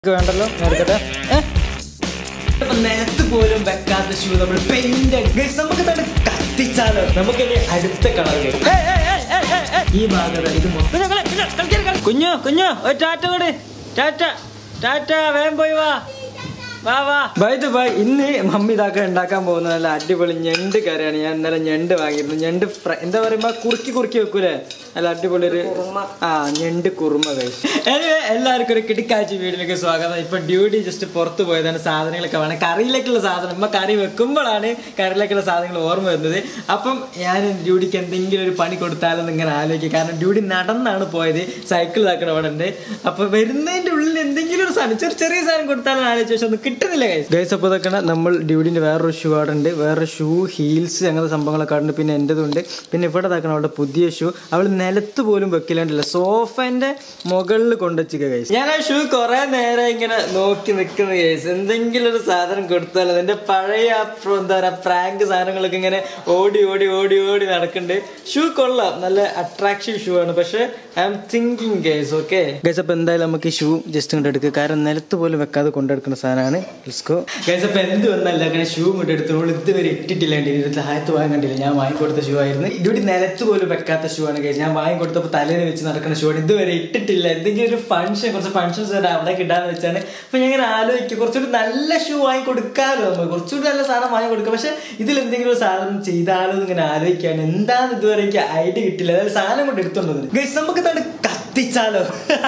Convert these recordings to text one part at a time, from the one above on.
വേണ്ടല്ലോ എടുക്കട്ടെ ഇപ്പൊ നിലത്ത് പോലും വെക്കാത്ത ഷൂ നമ്മൾ പെയിന്റ് നമുക്ക് തന്നെ കത്തിച്ചാലോ നമുക്ക് ഇനി അടുത്ത കളർ ഈ ഭാഗത ഇത് മൊത്തം കുഞ്ഞു കുഞ്ഞു ഒരു ടാറ്റ കൂടെ ടാറ്റ ടാറ്റ വേഗം പോയി വാ വാ വാ ബൈ ദ ബൈ ഇന്ന് മമ്മി ഇതാക്കാൻ ഉണ്ടാക്കാൻ പോകുന്ന നല്ല അടിപൊളി ഞണ്ട് കറിയാണ് ഞാൻ ഇന്നലെ ഞണ്ട് വാങ്ങിയിരുന്നു ഞണ്ട് ഫ്രൈ എന്താ പറയുമ്പോ കുറുക്കി കുറുക്കി വെക്കൂലേ നല്ല അടിപൊളി ഒരു ആ ഞണ്ട് കുറുമ കഴിച്ചു എനിവേ എല്ലാവർക്കും ഒരു കിടക്കാഴ്ച വീട്ടിലേക്ക് സ്വാഗതം ഇപ്പൊ ഡ്യൂട്ടി ജസ്റ്റ് പുറത്ത് പോയതാണ് സാധനങ്ങളൊക്കെ വേണം കറിയിലേക്കുള്ള സാധനം ഇമ്മ കറി വെക്കുമ്പോഴാണ് കറിയിലേക്കുള്ള സാധനങ്ങൾ ഓർമ്മ വരുന്നത് അപ്പം ഞാൻ ഡ്യൂട്ടിക്ക് എന്തെങ്കിലും ഒരു പണി കൊടുത്താലെന്ന് ഇങ്ങനെ ആലോചിക്കുക കാരണം ഡ്യൂട്ടി നടന്നാണ് പോയത് സൈക്കിൾ ഇതാക്കണം അവിടെ ഉണ്ട് അപ്പൊ വരുന്നതിന്റെ ഉള്ളിൽ എന്തെങ്കിലും ഒരു സാധനം ചെറിയ ചെറിയ സാധനം കൊടുത്താലും ആലോചിച്ച പക്ഷെ ഒന്നും കിട്ടുന്നില്ല ഗൈസ് ഗൈസ് അപ്പോൾ ഇതൊക്കെ നമ്മൾ ഡ്യൂഡിന്റെ വേറൊരു ഷൂ അവിടെ ഉണ്ട് വേറെ ഷൂ ഹീൽസ് അങ്ങനത്തെ സംഭവങ്ങളൊക്കെ അവിടെ ഉണ്ട് പിന്നെ എൻ്റെതുണ്ട് പിന്നെ ഇവിടെ ഇതാക്കണം അവളുടെ പുതിയ ഷൂ അവൾ നിലത്ത് പോലും വെക്കില്ലാണ്ടില്ല സോഫന്റെ മുകളിൽ കൊണ്ടുവച്ചിക്ക ഗൈസ് ഞാൻ ആ ഷൂ കുറെ നേരം ഇങ്ങനെ നോക്കി നിൽക്കുന്ന ഗൈസ് എന്തെങ്കിലും ഒരു സാധനം കൊടുത്താലും എന്റെ പഴയ ആ പ്ര- എന്താ പറയാ പ്രാങ്ക് സാധനങ്ങളൊക്കെ ഇങ്ങനെ ഓടി ഓടി ഓടി ഓടി നടക്കുന്നുണ്ട് ഷൂ കൊള്ളാം നല്ല അട്രാക്റ്റീവ് ഷൂ ആണ് പക്ഷെ I am thinking guys okay guys അപ്പൊ എന്തായാലും നമുക്ക് ഈ ഷൂ ജസ്റ്റ് ഇങ്ങോട്ട് എടുക്കുക കാരണം നിലത്ത് പോലും വെക്കാതെ കൊണ്ടെടുക്കുന്ന സാധനമാണ് ലെറ്റ്സ് ഗൈസ് അപ്പൊ എന്ത് വന്നല്ല അങ്ങനെ ഷൂ ഇങ്ങോട്ട് എടുത്തോളൂ ഇതുവരെ ഇട്ടിട്ടില്ല എൻ്റെ ഇതിൽ താഴത്ത് വാങ്ങാൻ കണ്ടില്ല ഞാൻ വാങ്ങിക്കൊടുത്ത ഷൂ ആയിരുന്നു ഇവിടെ നിലത്ത് പോലും വെക്കാത്ത ഷൂ ആണ് ഗൈസ് ഞാൻ വാങ്ങിക്കൊടുത്തപ്പോൾ തലേന്ന് വെച്ച് നടക്കുന്ന ഷൂ ആണ് ഇതുവരെ ഇട്ടിട്ടില്ല എന്തെങ്കിലും ഒരു ഫംഗ്ഷൻ കുറച്ച് ഫംഗ്ഷൻസ് അവിടെ കിട്ടാന്ന് വെച്ചാണ് അപ്പൊ ഞാൻ ഇങ്ങനെ ആലോചിക്കും കുറച്ചുകൂടി നല്ല ഷൂ വാങ്ങി കൊടുക്കാമല്ലോ നമുക്ക് കുറച്ചുകൂടി നല്ല സാധനം വാങ്ങി കൊടുക്കാം പക്ഷെ ഇതിൽ എന്തെങ്കിലും ഒരു സാധനം ചെയ്താലോ എന്ന് ഇങ്ങനെ ആലോചിക്കുകയാണ് എന്താണ് ഇതുവരെ എനിക്ക് ഐഡിയ കിട്ടില്ല അതായത് സാധനം കൊണ്ട് എടുത്തോണ്ടത് ഗൈസ് നമുക്ക് തന്നെ കത്തിച്ചാലോ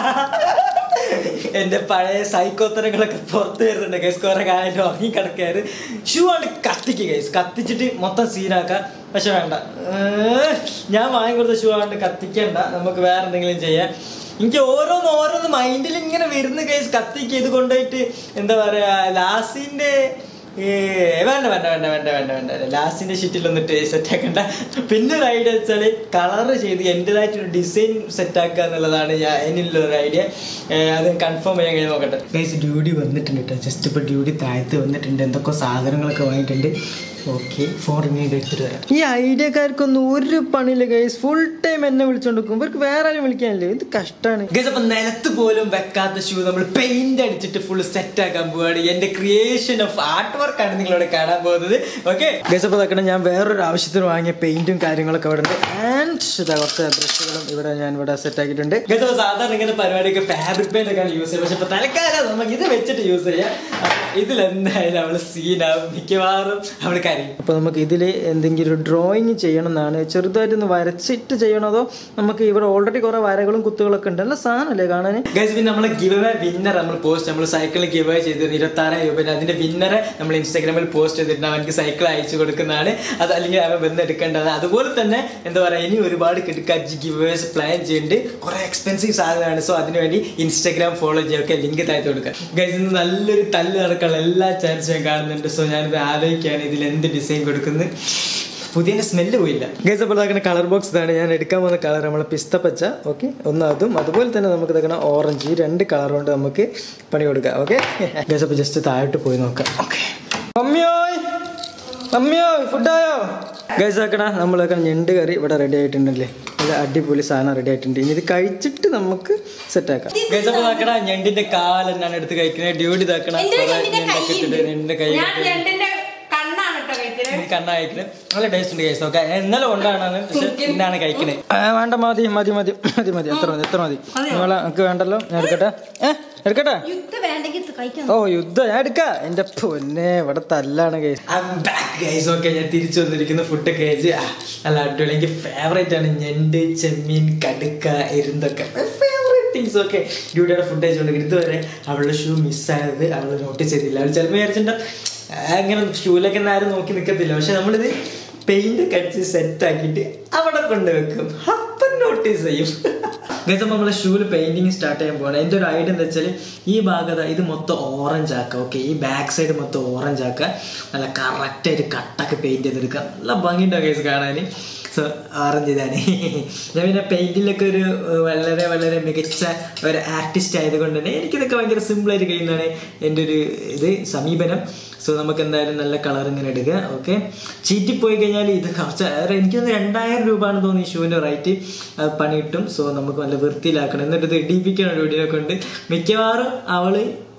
എന്റെ പഴയ സൈക്കോത്തരങ്ങളൊക്കെ പുറത്ത് വരുന്നുണ്ട് ഗൈസ് കുറെ കാലം ഉറങ്ങി കിടക്കാറ് ഷൂ ആണ് കത്തിക്കുക ഗൈസ് കത്തിച്ചിട്ട് മൊത്തം സീനാക്ക പക്ഷെ വേണ്ട ഏഹ്, ഞാൻ വാങ്ങിക്കൊടുത്ത ഷൂ ആണ്ട് കത്തിക്കണ്ട നമുക്ക് വേറെ എന്തെങ്കിലും ചെയ്യാം എനിക്ക് ഓരോന്ന് ഓരോന്ന് മൈൻഡിൽ ഇങ്ങനെ വരുന്ന കേസ് കത്തിക്ക് ഇത് കൊണ്ടുപോയിട്ട് എന്താ പറയാ ലാസിന്റെ ഏ, വേണ്ട വേണ്ട വേണ്ട വേണ്ട വേണ്ട വേണ്ട ലാസ്റ്റിന്റെ ഷീറ്റിൽ ഒന്നിട്ട് സെറ്റ് ആക്കണ്ട പിന്നെ ഒരു ഐഡിയ വെച്ചാല് കളർ ചെയ്ത് എൻ്റെതായിട്ടൊരു ഡിസൈൻ സെറ്റ് ആക്കുക എന്നുള്ളതാണ് ഞാൻ എന്നിലുള്ള ഒരു ഐഡിയ അത് കൺഫേം ചെയ്യാൻ കഴിഞ്ഞ് നോക്കട്ടെ ഗൈസ് ഡ്യൂട്ടി വന്നിട്ടുണ്ട് കേട്ടോ ജസ്റ്റ് ഇപ്പോൾ ഡ്യൂട്ടി താഴത്ത് വന്നിട്ടുണ്ട് എന്തൊക്കെ സാധനങ്ങളൊക്കെ വാങ്ങിയിട്ടുണ്ട് ഓക്കെ ഫോർ മിനിറ്റ് എടുത്തിട്ട് വരാം ഈ ഐഡിയക്കാർക്കൊന്നും ഒരു പണിയില്ല ഗൈസ് ഫുൾ ടൈം എന്നെ വിളിച്ചോണ്ടിരിക്കും ഇവർക്ക് വേറെ ആരും വിളിക്കാനില്ല ഇത് കഷ്ടമാണ് ഗൈസ് അപ്പൊ നിലത്ത് പോലും വെക്കാത്ത ഷൂ നമ്മൾ പെയിന്റ് അടിച്ചിട്ട് ഫുൾ സെറ്റ് ആക്കാൻ പോവാണ് എന്റെ ക്രിയേഷൻ ഓഫ് ആർട്ട് വർക്കാണ് നിങ്ങളോട് കാണാൻ പോകുന്നത് ഓക്കെ ഗൈസ് അപ്പൊ നോക്കണം ഞാൻ വേറൊരു ആവശ്യത്തിന് വാങ്ങിയ പെയിന്റും കാര്യങ്ങളൊക്കെ ഇവിടെ ഉണ്ട് ആൻഡ് ഇതാ കുറച്ച് ബ്രഷുകളും ഇവിടെ ഞാൻ ഇവിടെ സെറ്റ് ആക്കിയിട്ടുണ്ട് ഗൈസ് അപ്പൊ സാധാരണ ഇങ്ങനെ പരിപാടിയൊക്കെ ഫാബ്രിക് പെയിന്റ് ഒക്കെയാണ് യൂസ് ചെയ്യുന്നത് പക്ഷെ ഇപ്പൊ തൽക്കാലം നമുക്ക് ഇത് വെച്ചിട്ട് യൂസ് ചെയ്യാം ഇതിൽ എന്തായാലും അവള് സീനാവും മിക്കവാറും അവള് കരയും അപ്പൊ നമുക്ക് ഇതിൽ എന്തെങ്കിലും ഒരു ഡ്രോയിങ് ചെയ്യണം എന്നാണ് ചെറുതായിട്ടൊന്ന് വരച്ചിട്ട് ചെയ്യണോ അതോ നമുക്ക് ഇവിടെ ഓൾറെഡി കുറെ വരകളും കുത്തുകളൊക്കെ ഉണ്ട് നല്ല സാധനമല്ലേ കാണാൻ ഗൈസ് പിന്നെ നമ്മളെ ഗിവ് അവേ വിന്നർ നമ്മൾ പോസ്റ്റ് നമ്മൾ സൈക്കിളിൽ ഗിവ് അവേ ചെയ്തിരുന്നു ഇരുപത്തി ആറായിരം രൂപ അതിന്റെ വിന്നറെ നമ്മൾ ഇൻസ്റ്റാഗ്രാമിൽ പോസ്റ്റ് ചെയ്തിട്ടുണ്ട് അവനക്ക് സൈക്കിൾ അയച്ചു കൊടുക്കുന്നതാണ് അത് അല്ലെങ്കിൽ അവൻ വന്ന് എടുക്കേണ്ടതാണ് അതുപോലെ തന്നെ എന്താ പറയാ ഇനി ഒരുപാട് കിടക്കാച്ചി ഗിവ് അവേസ് പ്ലാൻ ചെയ്യുന്നുണ്ട് കുറെ എക്സ്പെൻസീവ് സാധനമാണ് സോ അതിനുവേണ്ടി ഇൻസ്റ്റാഗ്രാം ഫോളോ ചെയ്യാൻ ലിങ്ക് താഴ്ത്തി കൊടുക്കുക ഗൈസ് ഇന്ന് നല്ലൊരു തല്ല് നടക്കാനുള്ള എല്ലാ ചാൻസും ഞാൻ കാണുന്നുണ്ട് സോ ഞാനിത് ആലോചിക്കുകയാണ് ഇതിൽ എന്ത് ഡിസൈൻ കൊടുക്കുന്നത് പുതിയ സ്മെല്ല് പോയില്ല ഗൈസ് അപ്പോൾ ഇതാക്കുന്ന കളർ ബോക്സ് ഇതാണ് ഞാൻ എടുക്കാൻ പോകുന്ന കളർ നമ്മളെ പിസ്ത പച്ച ഓക്കെ ഒന്ന് അതും അതുപോലെ തന്നെ നമുക്ക് ഇതാക്കുന്ന ഓറഞ്ച് ഈ രണ്ട് കളർ കൊണ്ട് നമുക്ക് പണി കൊടുക്കാം ഓക്കെ ഗൈസ് അപ്പോൾ ജസ്റ്റ് താഴോട്ട് പോയി നോക്കാം ഓക്കെ മമ്മിയോയ് മമ്മിയോയ് ഫുഡായോ ഗൈസ് ആക്കണ നമ്മളൊക്കെ ഞണ്ട് കറി ഇവിടെ റെഡി ആയിട്ടുണ്ടല്ലേ ഇത് അടിപൊളി സാധനം റെഡി ആയിട്ടുണ്ട് ഇനി ഇത് കഴിച്ചിട്ട് നമുക്ക് സെറ്റ് ആക്കാം ഗൈസ് അപ്പോൾ നോക്കണ ഞണ്ടിന്റെ കാലെന്നാണ് എടുത്ത് കഴിക്കുന്നത് ഡ്യൂട്ടി ഇതാക്കണ എന്റെ കുറെ രണ്ടിന്റെ ഞണ്ടൊക്കെ ഇട്ടിട്ട് കൈയുണ്ട്. ഞണ്ടിന്റെ കൈ ഞാൻ രണ്ടിന്റെ കണ്ണാണ് കേട്ടോ കഴിക്കുന്നത് ഈ കണ്ണ കഴിക്കണേ നല്ല ടേസ്റ്റ് ഉണ്ട് കേസ് ഓക്കെ ഇന്നലെ കൊണ്ടാണ് പക്ഷെ ഇന്നാണ് കഴിക്കണേ വേണ്ട മതി മതി മതി മതി മതി എത്ര മതി എത്ര മതി നിങ്ങളെ എനിക്ക് വേണ്ടല്ലോ ഞാൻ എടുക്കട്ടെ ഏ എടുക്കട്ടെ യുദ്ധ വേണ്ടെങ്കിൽ കഴിക്കാം ഓ യുദ്ധം ഞാൻ എടുക്കാം എന്റെ പൊന്നെ ഇവിടെ തല്ലാണ് കേസ് ഗൈസ് ഓക്കെ ഞാൻ തിരിച്ചു വന്നിരിക്കുന്ന ഫുഡ് കഴിച്ച് ആ, നല്ല അടിപൊളി എനിക്ക് ഫേവറേറ്റ് ആണ് ഞണ്ട് ചെമ്മീൻ കടുക്ക എരുന്തൊക്കെ ഫേവറേറ്റ് തിങ്സ് ഓക്കെ ഡ്യൂട്ടിയുടെ ഫുഡ് കഴിച്ചുകൊണ്ട് ഇതുവരെ അവളുടെ ഷൂ മിസ്സായത് അവൾ നോട്ടീസ് ചെയ്തില്ല അവൾ ചിലപ്പോൾ വിചാരിച്ചിട്ടുണ്ടോ അങ്ങനെ ഷൂലൊക്കെ ഒന്നും ആരും നോക്കി നിൽക്കത്തില്ല പക്ഷെ നമ്മളിത് പെയിന്റ് ഒക്കെ അടിച്ച് സെറ്റ് ആക്കിയിട്ട് അവിടെ കൊണ്ട് വെക്കും അപ്പം നോട്ടീസ് ചെയ്യും ഗൈസ് നമ്മൾ ഷൂല് പെയിന്റിങ് സ്റ്റാർട്ട് ചെയ്യാൻ പോകണം എൻ്റെ ഒരു ഐഡിയ എന്താ വെച്ചാൽ ഈ ഭാഗത ഇത് മൊത്തം ഓറഞ്ച് ആക്കുക ഓക്കെ ഈ ബാക്ക് സൈഡ് മൊത്തം ഓറഞ്ച് ആക്കുക നല്ല കറക്റ്റായിട്ട് കട്ടൊക്കെ പെയിന്റ് ചെയ്തെടുക്കുക നല്ല ഭംഗിയുണ്ടാവും ഗൈസ് കാണാൻ സോ ഓറഞ്ച് ഇതാണ് ഞാൻ പിന്നെ പെയിന്റിലൊക്കെ ഒരു ഏർ, വളരെ വളരെ മികച്ച ഒരു ആർട്ടിസ്റ്റ് ആയതുകൊണ്ട് തന്നെ എനിക്കിതൊക്കെ ഭയങ്കര സിമ്പിളായിട്ട് കഴിയുന്നതാണ് എൻ്റെ ഒരു ഇത് സമീപനം സോ നമുക്ക് എന്തായാലും നല്ല കളർ ഇങ്ങനെ എടുക്കുക ഓക്കെ ചീറ്റിപ്പോയി കഴിഞ്ഞാൽ ഇത് കുറച്ച് ഏറെ എനിക്ക് തോന്നുന്നു രണ്ടായിരം രൂപയാണ് തോന്നുന്നു ഈ ഷൂവിൻ്റെ റൈറ്റ് പണി കിട്ടും സോ നമുക്ക് നല്ല വൃത്തിയിലാക്കണം എന്നിട്ട് ഇത് ഇടിപ്പിക്കണം വീഡിയോ കൊണ്ട് മിക്കവാറും അവള്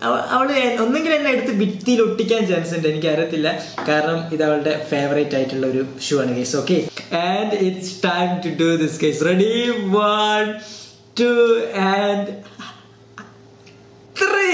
അവ- അവള് ഒന്നെങ്കിൽ എന്നെ എടുത്ത് ഭിത്തിയിൽ ഒട്ടിക്കാൻ ചാൻസ് ഉണ്ട് എനിക്ക് അറിയത്തില്ല കാരണം ഇത് അവളുടെ ഫേവറേറ്റ് ആയിട്ടുള്ള ഒരു ഷൂ ആണ് case okay and it's time to do this case ready one two and three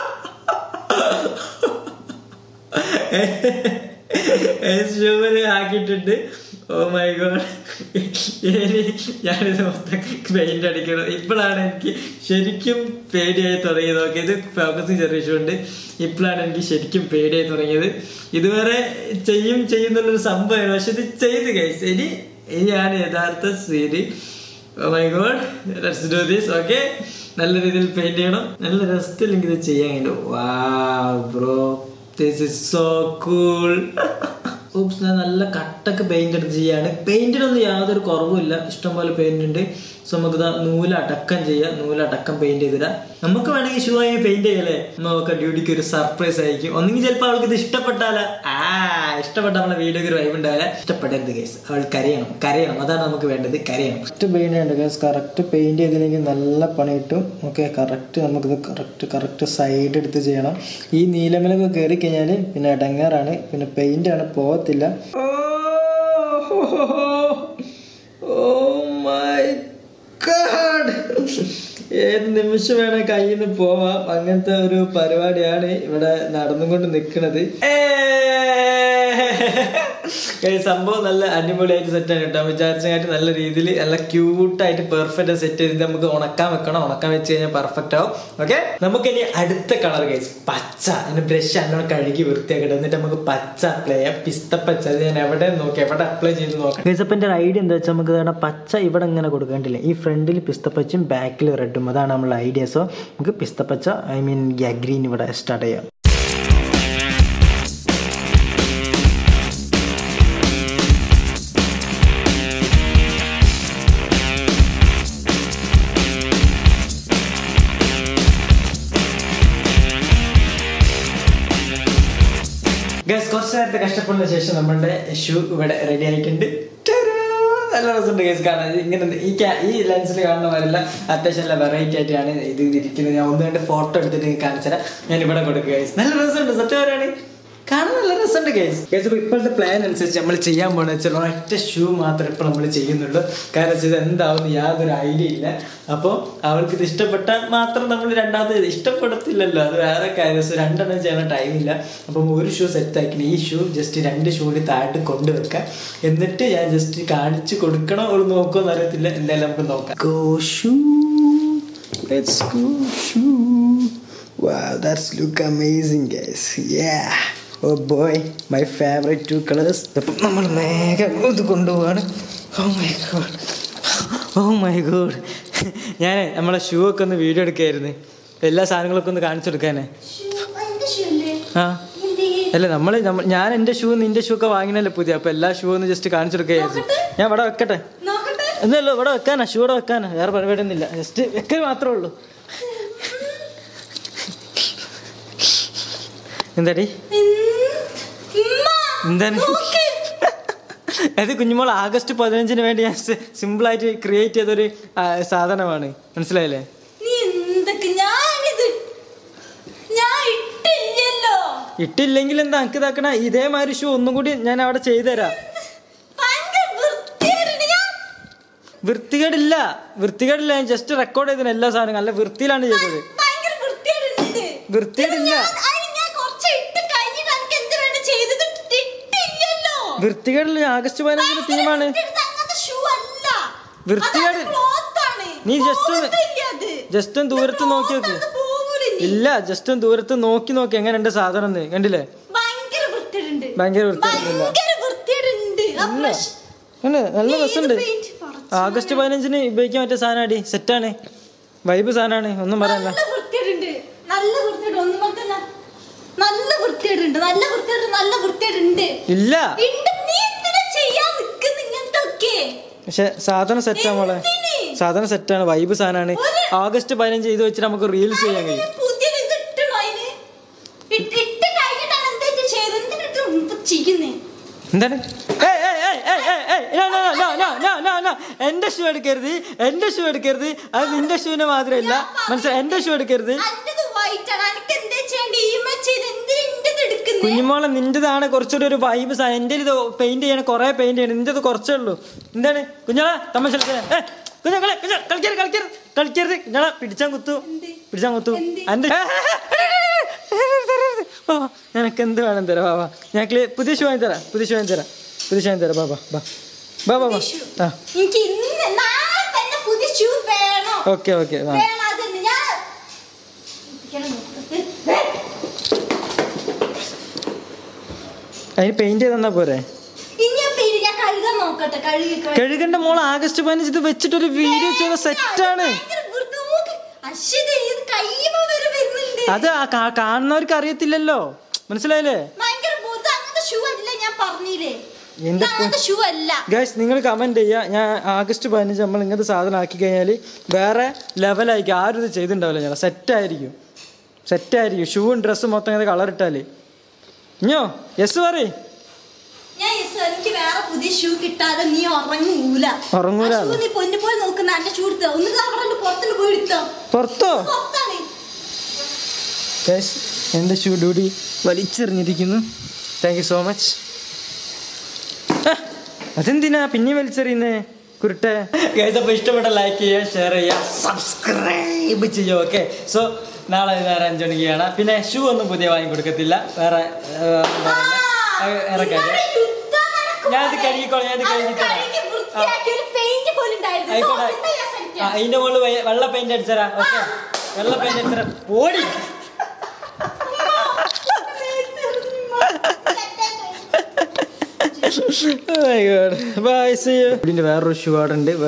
ഷൂവിന് ആക്കിയിട്ടുണ്ട് ഓ മൈ ഗോഡ് ഞാനിത് മൊത്തം പെയിന്റ് അടിക്കണം ഇപ്പോഴാണ് എനിക്ക് ശരിക്കും പേടിയായി തുടങ്ങിയത് ഓക്കെ ഇത് ഫോക്കസിങ് ചെറിയ ഷൂ ഉണ്ട് ഇപ്പോഴാണ് എനിക്ക് ശരിക്കും പേടിയായി തുടങ്ങിയത് ഇതുവരെ ചെയ്യും ചെയ്യുന്നുള്ളൊരു സംഭവമാണ് പക്ഷെ ഇത് ചെയ്ത് കഴിച്ചു ഇനി ഇനിയാണ് യഥാർത്ഥ സീരി my god let's do this okay നല്ല രീതിയിൽ പെയിന്റ് ചെയ്യണം നല്ല രസത്തിൽ എനിക്ക് ഇത് ചെയ്യാൻ കഴിയും വാ bro this is so cool oops ഞാൻ നല്ല കട്ടൊക്കെ പെയിന്റ് എടുത്ത് ചെയ്യാണ് പെയിന്റിനൊന്നും യാതൊരു കുറവുമില്ല ഇഷ്ടംപോലെ പെയിന്റ് ഉണ്ട് സോ നമുക്ക് ഇതാ നൂലടക്കം ചെയ്യാം നൂലടക്കം പെയിന്റ് ചെയ്തിടാം നമുക്ക് വേണമെങ്കിൽ ഷൂ ആയി പെയിന്റ് ചെയ്യല്ലേ നമുക്ക് ഡ്യൂട്ടിക്ക് ഒരു സർപ്രൈസ് ആയിരിക്കും ഒന്നെങ്കിൽ ചിലപ്പോൾ അവൾക്ക് ഇത് ഇഷ്ടപ്പെട്ടാല ആ ഇഷ്ടപ്പെട്ട നമ്മളെ വീഡിയോക്ക് ഒരു വൈബ് ഉണ്ടാവില്ല ഇഷ്ടപ്പെടരുത് കേസ് അവൾ കരയണം കരയണം അതാണ് നമുക്ക് വേണ്ടത് കരയണം കറക്റ്റ് പെയിന്റ് ഉണ്ട് കേസ് കറക്റ്റ് പെയിന്റ് ചെയ്തില്ലെങ്കിൽ നല്ല പണി കിട്ടും ഓക്കെ കറക്റ്റ് നമുക്കിത് കറക്റ്റ് കറക്റ്റ് സൈഡ് എടുത്ത് ചെയ്യണം ഈ നീലമലൊക്കെ കയറി കഴിഞ്ഞാൽ പിന്നെ ഇടങ്ങാറാണ് പിന്നെ പെയിന്റ് ആണ് പോകത്തില്ല ഓ മൈ ഗാഡ് ഏത് നിമിഷം വേണേ കയ്യിൽ നിന്ന് പോവാം അങ്ങനത്തെ ഒരു പരിപാടിയാണ് ഇവിടെ നടന്നുകൊണ്ട് നിൽക്കുന്നത് സംഭവം നല്ല അടിപൊളിയായിട്ട് സെറ്റ് ആണ് കേട്ടോ വിചാരിച്ചതായിട്ട് നല്ല രീതിയിൽ നല്ല ക്യൂട്ടായിട്ട് പെർഫെക്റ്റ് സെറ്റ് ചെയ്ത് നമുക്ക് ഉണക്കാൻ വെക്കണം ഉണക്കാൻ വെച്ച് കഴിഞ്ഞാൽ പെർഫെക്റ്റ് ആവും ഓക്കെ നമുക്ക് ഇനി അടുത്ത കളർ കേസ് പച്ച അതിന് ബ്രഷ് അങ്ങനെ കഴുകി വൃത്തിയാക്കിയിട്ട് എന്നിട്ട് നമുക്ക് പച്ച അപ്ലൈ ചെയ്യാം പിസ്ത പച്ച അത് ഞാൻ എവിടെ നോക്കി എവിടെ അപ്ലൈ ചെയ്ത് നോക്കാം ഗൈസ് അപ്പം എൻ്റെ ഐഡിയ എന്താ വെച്ചാൽ നമുക്ക് ഇതാണ് പച്ച ഇവിടെ ഇങ്ങനെ കൊടുക്കേണ്ടില്ല ഈ ഫ്രണ്ടിൽ പിസ്തപ്പച്ചും ബാക്കിൽ റെഡും അതാണ് നമ്മളെ ഐഡിയ സോ നമുക്ക് പിസ്തപ്പച്ച ഐ മീൻ ഗ്രീൻ ഇവിടെ സ്റ്റാർട്ട് ചെയ്യാം ഗസ് കുറച്ച് നേരത്തെ കഷ്ടപ്പെടുന്ന ശേഷം നമ്മളുടെ ഷൂ ഇവിടെ റെഡി ആയിട്ടുണ്ട് ടാടാ! നല്ല രസമുണ്ട് ഗസ് കാണാൻ ഇത് ഇങ്ങനെ ഈ ക്യാ- ഈ ലെൻസിൽ കാണുന്ന മാതിരില്ല അത്യാവശ്യം നല്ല വെറൈറ്റി ആയിട്ടാണ് ഇത് ഇരിക്കുന്നത് ഞാൻ ഒന്ന് രണ്ട് ഫോട്ടോ എടുത്തിട്ട് നിങ്ങൾക്ക് കാണിച്ചു തരാം ഞാൻ ഇവിടെ കൊടുക്കുക ഗൈസ് നല്ല രസമുണ്ട് സത്യം പറയാണ് കാണാൻ നല്ല രസമുണ്ട് ഗൈസ് ഗൈസ് ഇപ്പോൾ ഇപ്പോഴത്തെ പ്ലാൻ അനുസരിച്ച് നമ്മൾ ചെയ്യാൻ പോകുന്നത് വെച്ചാൽ ഒറ്റ ഷൂ മാത്രമേ ഇപ്പോൾ നമ്മൾ ചെയ്യുന്നുള്ളൂ കാരണം വെച്ചാൽ ഇത് എന്താവുന്ന യാതൊരു ഐഡിയ ഇല്ല അപ്പോൾ അവൾക്ക് ഇത് ഇഷ്ടപ്പെട്ടാൽ മാത്രം നമ്മൾ രണ്ടാമത് ഇഷ്ടപ്പെടത്തില്ലല്ലോ അത് വേറെ കാര്യം So, രണ്ടെണ്ണം ചെയ്യാൻ ടൈമില്ല അപ്പം ഒരു ഷൂ സെറ്റ് ആക്കി ഈ ഷൂ ജസ്റ്റ് രണ്ട് ഷൂവിൽ താഴോട്ട് കൊണ്ടുവെക്കാം എന്നിട്ട് ഞാൻ ജസ്റ്റ് കാണിച്ചു കൊടുക്കണോ ഒരു നോക്കുമോ എന്ന് അറിയത്തില്ല എന്തായാലും നമുക്ക് നോക്കാം go shoe Let's go shoe. Wow, that's look amazing, guys. Yeah. Oh boy, my favorite two colors. അപ്പം നമ്മൾ മേഘം ഇത് കൊണ്ടുപോവാണ് oh my god oh my god ഞാൻ നമ്മളെ ഷൂ ഒക്കെ ഒന്ന് വീഡിയോ എടുക്കായിരുന്നു എല്ലാ സാധനങ്ങളൊക്കെ ഒന്ന് കാണിച്ചു കൊടുക്കാനേ ആ അല്ല നമ്മൾ ഞാൻ എൻ്റെ ഷൂ നിന്റെ ഷൂ ഒക്കെ വാങ്ങിനല്ലേ പുതിയ അപ്പൊ എല്ലാ ഷൂ ഒന്ന് ജസ്റ്റ് കാണിച്ചു കൊടുക്കായിരുന്നു ഞാൻ ഇവിടെ വെക്കട്ടെ നോക്കട്ടെ എന്നല്ലോ ഇവിടെ വെക്കാനാ ഷൂ ഇവിടെ വെക്കാനാ വേറെ പരിപാടി ഒന്നുമില്ല ജസ്റ്റ് വെക്കൽ മാത്രമേ ഉള്ളൂ എന്താടി എന്താണ് അത് കുഞ്ഞുമോൾ ആഗസ്റ്റ് പതിനഞ്ചിന് വേണ്ടി ഞാൻ സിമ്പിൾ ആയിട്ട് ക്രിയേറ്റ് ചെയ്തൊരു ആ, സാധനമാണ് മനസ്സിലായില്ലേ നീ എന്തൊക്കെ ഞാനിത് ഞാൻ ഇട്ടില്ലല്ലോ ഇട്ടില്ലെങ്കിൽ എന്താ എനിക്ക് ഇതാക്കണ ഇതേമാതിരി ഷൂ ഒന്നും കൂടി ഞാൻ അവിടെ ചെയ്തുതരാം ഭയങ്കര വൃത്തികേടുണ്ട് ഞാൻ വൃത്തികേടില്ല വൃത്തികേടില്ല ഞാൻ ജസ്റ്റ് റെക്കോർഡ് ചെയ്തതിന് എല്ലാ സാധനങ്ങളും നല്ല വൃത്തിയിലാണ് ചെയ്തത് ഭയങ്കര വൃത്തികേടുണ്ട് വൃത്തികേടില്ല അതിന് ഞാൻ കുറച്ച് ഇട്ട് കഴിഞ്ഞിട്ട് എനിക്ക് എന്തിനാണ് ചെയ്തത് ഇട്ടില്ലല്ലോ വൃത്തികേടില്ല ആഗസ്റ്റ് പതിനഞ്ചിന് തീമാണ് വൃത്തികേട് അങ്ങനത്തെ ഷൂ അല്ല വൃത്തികേട് അത് cloth ആണ്. നീ just ഒന്ന് പോകത്തില്ല അത്. ജസ്റ്റ് ഒന്ന് ദൂരത്ത് നോക്കി നോക്ക് അത് പോകൂല ഇനി. ഇല്ല ജസ്റ്റ് ഒന്ന് ദൂരത്ത് നോക്കി നോക്കി എങ്ങനെയുണ്ട് സാധനം എന്ന് കണ്ടില്ലേ ഭയങ്കര വൃത്തികേടുണ്ട് ഭയങ്കര വൃത്തികേടില്ല ഭയങ്കര വൃത്തികേടുണ്ട് ആ ഇല്ല. brush. അങ്ങനെ നല്ല നീ ഏത് രസമുണ്ട് paint പറിച്ചു? ആഗസ്റ്റ് പതിനഞ്ചിന് ഉപയോഗിക്കാൻ പറ്റിയ സാധനമാടി സെറ്റാണ് വൈബ് സാധനമാണ് ഒന്നും പറയാനില്ല നല്ല വൃത്തികേടുണ്ട് നല്ല വൃത്തികേട് ഒന്നും പറഞ്ഞ നല്ല വൃത്തികേടുണ്ട് നല്ല വൃത്തികേട് നല്ല വൃത്തികേടുണ്ട് ഇല്ല ഉണ്ട്. നീ എന്തിനാ ചെയ്യാൻ നിക്കുന്ന ഇങ്ങനത്തെ ഒക്കെ പക്ഷെ സാധനം സെറ്റാ മോളെ എന്തിന്? സാധനം സെറ്റാണ് വൈബ് സാധനമാണ് ഒരു- ആഗസ്റ്റ് പതിനഞ്ച് ഇത് വെച്ചിട്ട് നമുക്ക് റീൽസ് ചെയ്യാൻ കഴിയും പുതിയത് ഇത് ഇട്ടണോ അതിന് ഇട്ട് ഇട്ട് കഴിഞ്ഞിട്ടാണ് എന്താ ഇത് ചെയ്തത് എന്തിനിട്ട് ഇപ്പൊ ചെയ്യുന്നേ എന്താണ് ഏയ്, ഏയ്, ഏയ്, ഏയ്, ഏയ്, ഏയ്, no, no, no, no, no, no, no, no. എന്റെ ഷൂ എടുക്കരുത് എന്റെ ഷൂ എടുക്കരുത് അത് നിന്റെ ഷൂവിനെ മാത്രമല്ല മനസ്സിലായി എന്റെ ഷൂ എടുക്കരുത് അന്റത് വൈറ്റ് ആണ് എനിക്ക് എന്തേ കുഞ്ഞുമോളെ നിന്റേതാണ് കുറച്ചുകൂടി ഒരു വൈബ് എന്റെ ഇത് പെയിന്റ് ചെയ്യണം കുറെ പെയിന്റ് ചെയ്യണം നിന്റേത് കുറച്ചേ ഉള്ളൂ എന്താണ് കുഞ്ഞോളെ തമാശ കളിക്കാൻ? ഏ, കുഞ്ഞാ, കളി, കുഞ്ഞാ, കളിക്കരുത് കളിക്കരുത് കളിക്കരുത് കുഞ്ഞോളെ പിടിച്ചാൻ കുത്തു പിടിച്ചാൻ കുത്തു എന്ത്? എന്റെ ബാബാ നിനക്ക് എന്ത് വേണം തരാം ബാബാ ഞാൻ ക്ലി- പുതിയ ഷൂ വാങ്ങി തരാം പുതിയ ഷൂ വാങ്ങി തരാം പുതിയ ഷൂ വാങ്ങി തരാം ബാബാ ബാ ബാ ബാബാ ആ എനിക്ക് ഇന്ന് നാളെ തന്നെ പുതിയ ഷൂ വേണം ഓക്കെ ഓക്കെ വാ വേണം അതന്നെ ഞാൻ അതിന് പെയിന്റ് ചെയ്ത് തന്നാ പോരെ ഇനി ആ പേര് ഞാൻ കഴുകാൻ നോക്കട്ടെ കഴുകി കഴുകി. കഴുകന്റെ മോൾ ആഗസ്റ്റ് പതിനഞ്ച് ഇത് വെച്ചിട്ടൊരു വീഡിയോ ചെയ്ത സെറ്റാണ് ഭയങ്കര വൃത്തി. നോക്ക്. അശ്വതി, ഇത് കയ്യുമ്മ വരെ വരുന്നുണ്ട്. അത് ആ കാ- കാണുന്നവർക്ക് അറിയത്തില്ലല്ലോ മനസ്സിലായില്ലേ ഭയങ്കര ബുദ്ധ. അങ്ങനത്തെ ഷൂ അല്ല ഞാൻ പറഞ്ഞില്ലേ എന്റെ ഇത് അങ്ങനത്തെ ഷൂ അല്ല ഗൈസ് നിങ്ങൾ കമന്റ് ചെയ്യുക ഞാൻ ആഗസ്റ്റ് പതിനഞ്ച് നമ്മൾ ഇങ്ങനത്തെ സാധനം ആക്കി കഴിഞ്ഞാൽ വേറെ ലെവലായിരിക്കും ആരും ഇത് ചെയ്തിട്ടുണ്ടാവില്ല ഞങ്ങൾ സെറ്റായിരിക്കും സെറ്റായിരിക്കും ഷൂവും ഡ്രസ്സും മൊത്തം ഇങ്ങനെ കളർ ഇട്ടാല് ഇഞ്ഞോ യെസ് പറയ് ഞാൻ yes, എനിക്ക് വേറെ പുതിയ ഷൂ കിട്ടാതെ നീ ഉറങ്ങൂല ഉറങ്ങൂല ആ ഷൂ നീ പൊന്നു പോലെ നോക്കുന്ന എന്റെ ഷൂ എടുത്തോ ഒന്ന് അവിടെ പുറത്തുനിന്ന് പോയി എടുത്തോ പുറത്തോ പുറത്താണ് ഗൈസ് എൻ്റെ ഷൂ ഡ്യൂട്ടി വലിച്ചെറിഞ്ഞിരിക്കുന്നു താങ്ക് യു സോ മച്ച് അതെന്തിനാ പിന്നെ വലിച്ചെറിയുന്നേ കുരുട്ടെ ഗൈസ് അപ്പോൾ ഇഷ്ടപ്പെട്ട ലൈക്ക് ചെയ്യുക ഷെയർ ചെയ്യുക സബ്സ്ക്രൈബ് ചെയ്യുക ഓക്കെ സോ നാളെ നേരെ അഞ്ചു മണിക്ക് കാണാം പിന്നെ ഷൂ ഒന്നും പുതിയ വാങ്ങി കൊടുക്കത്തില്ല വേറെ ഏർ, എന്താ പറയുക, അത് ഇറക്കാം ഇവിടെ യുദ്ധം നടക്കുമ്പോൾ ഞാനത് കഴുകിക്കോളാം, ഞാനത് അത് കഴുകിത്തരാം. കഴുകി വൃത്തിയാക്കി ഒരു പെയിന്റ് പോലും ഉണ്ടായിരുന്നു ആയിക്കോട്ടെ ഇപ്പൊ ഞാൻ set ആ, ആക്കി. അതിന്റെ മുകളിൽ വെ- വെള്ള പെയിന്റ് അടിച്ചരാ ഓക്കെ വെള്ള പെയിന്റ് അടിച്ചരാ ഓടി ബൈ സീ യു ഇതിന്റെ വേറൊരു ഷൂ അവിടെ ഉണ്ട്